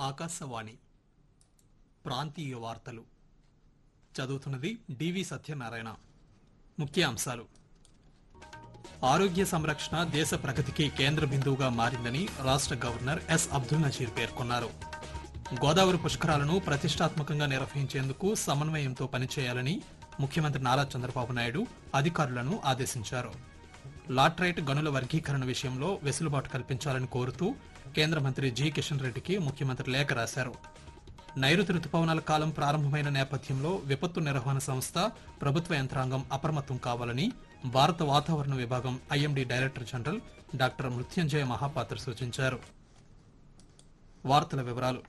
ఆకాశవాణి ప్రాంతీయ వార్తలు చదువుతున్నది డివి సత్యనారాయణ ముఖ్య అంశాలు ఆరోగ్య సంరక్షణ దేశ ప్రగతికి కేంద్ర బిందువుగా మారిందని రాష్ట్ర గవర్నర్ ఎస్ అబ్దుల్ నజీర్ పేర్కొన్నారు గోదావరి పుష్కరాలను ప్రతిష్టాత్మకంగా నిర్వహించేందుకు సమన్వయంతో పనిచేయాలని ముఖ్యమంత్రి నారా చంద్రబాబు నాయుడు అధికారులను ఆదేశించారు లాట్రైట్ గనుల వర్గీకరణ విషయంలో వెసులుబాటు కల్పించాలని కోరుతూ కేంద్ర మంత్రి జి కిషన్ రెడ్డికి ముఖ్యమంత్రి లేఖ రాశారు నైరుతి రుతుపవనాల కాలం ప్రారంభమైన నేపథ్యంలో విపత్తు నిర్వహణ సంస్థ ప్రభుత్వ యంత్రాంగం అప్రమత్తం కావాలని భారత వాతావరణ విభాగం IMD director general doctor Mrutyunjaya Mohapatra సూచించారు వార్తల వివరాలు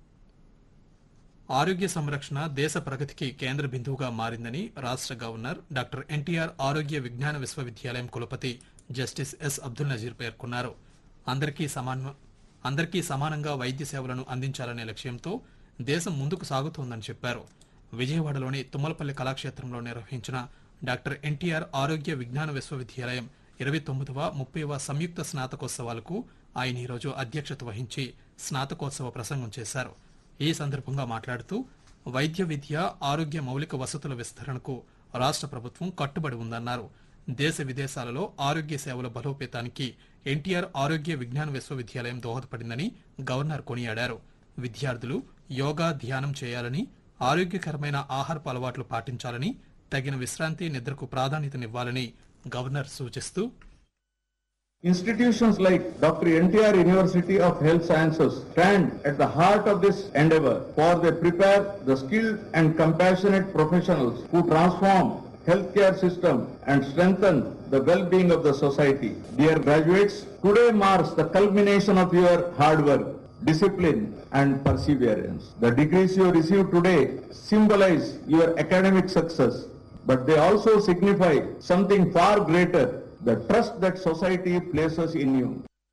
ఆరోగ్య సంరక్షణ దేశ ప్రగతికి కేంద్ర బిందువుగా మారిందని రాష్ట్ర గవర్నర్ డాక్టర్ ఎన్టీఆర్ ఆరోగ్య విజ్ఞాన విశ్వవిద్యాలయం కులపతి జస్టిస్ ఎస్ అబ్దుల్ నజీర్ పేర్కొన్నారు అందరికీ సమాన అందరికీ సమానంగా వైద్య సేవలను అందించాలనే లక్ష్యంతో దేశం ముందుకు సాగుతోందని చెప్పారు విజయవాడలోని తుమ్మలపల్లి కళాక్షేత్రంలో నిర్వహించిన డాక్టర్ ఎన్టీఆర్ ఆరోగ్య విజ్ఞాన విశ్వవిద్యాలయం ఇరవై తొమ్మిదవ ముప్పైవ సంయుక్త స్నాతకోత్సవాలకు ఆయన ఈరోజు అధ్యక్షత వహించి స్నాతకోత్సవ ప్రసంగం చేశారు ఈ సందర్భంగా మాట్లాడుతూ వైద్య విద్య ఆరోగ్య మౌలిక వసతుల విస్తరణకు రాష్ట్ర ప్రభుత్వం కట్టుబడి ఉందన్నారు దేశ విదేశాలలో ఆరోగ్య సేవల బలోపేతానికి ఎన్టీఆర్ ఆరోగ్య విజ్ఞాన విశ్వవిద్యాలయం దోహదపడిందని గవర్నర్ కొనియాడారు విద్యార్థులు యోగా ధ్యానం చేయాలని ఆరోగ్యకరమైన ఆహారపు అలవాట్లు పాటించాలని తగిన విశ్రాంతి నిద్రకు ప్రాధాన్యతనివ్వాలని గవర్నర్ సూచిస్తూ Institutions like Dr. NTR University of Health Sciences stand at the heart of this endeavor for they prepare the skilled and compassionate professionals who transform healthcare system and strengthen the well-being of the society. Dear graduates, today marks the culmination of your hard work, discipline and perseverance. The degrees you receive today symbolize your academic success, but they also signify something far greater the trust that society places in you.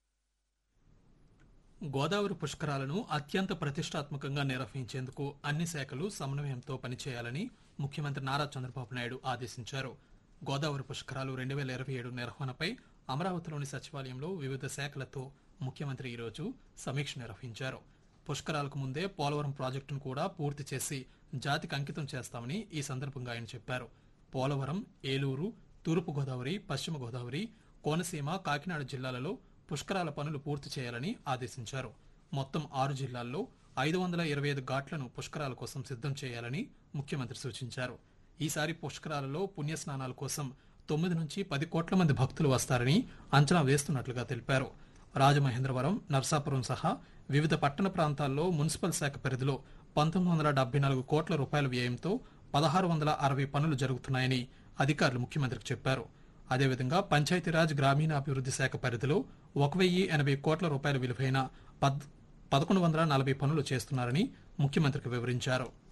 Godavari పుష్కరాలను అత్యంత ప్రతిష్టాత్మకంగా నిర్వహించేందుకు అన్ని శాఖలు సమన్వయంతో పనిచేయాలని ముఖ్యమంత్రి నారా చంద్రబాబు నాయుడు ఆదేశించారు గోదావరి పుష్కరాలు రెండు వేల ఇరవై ఏడు నిర్వహణపై అమరావతిలోని సచివాలయంలో వివిధ శాఖలతో ముఖ్యమంత్రి ఈరోజు సమీక్ష నిర్వహించారు పుష్కరాలకు ముందే పోలవరం ప్రాజెక్టును కూడా పూర్తి చేసి జాతికి అంకితం చేస్తామని ఈ సందర్భంగా ఆయన చెప్పారు పోలవరం ఏలూరు తూర్పు గోదావరి పశ్చిమ గోదావరి కోనసీమ కాకినాడ జిల్లాలలో పుష్కరాల పనులు పూర్తి చేయాలని ఆదేశించారు మొత్తం ఆరు జిల్లాల్లో ఐదు వందల ఇరవై ఐదు ఘాట్లను పుష్కరాల కోసం సిద్ధం చేయాలని ముఖ్యమంత్రి సూచించారు ఈసారి పుష్కరాలలో పుణ్యస్నానాల కోసం తొమ్మిది నుంచి పది కోట్ల మంది భక్తులు వస్తారని అంచనా వేస్తున్నట్లుగా తెలిపారు రాజమహేంద్రవరం నర్సాపురం సహా వివిధ పట్టణ ప్రాంతాల్లో మున్సిపల్ శాఖ పరిధిలో పంతొమ్మిది వందల డెబ్బై నాలుగు కోట్ల రూపాయల వ్యయంతో పదహారు వందల అరవై పనులు జరుగుతున్నాయని అధికారులు ముఖ్యమంత్రికి చెప్పారు అదేవిధంగా పంచాయతీరాజ్ గ్రామీణాభివృద్ధి శాఖ పరిధిలో ఒక వెయ్యి ఎనభై కోట్ల రూపాయల విలువైన పద్ పదకొండు వందల నలభై పనులు చేస్తున్నారని ముఖ్యమంత్రికి వివరించారు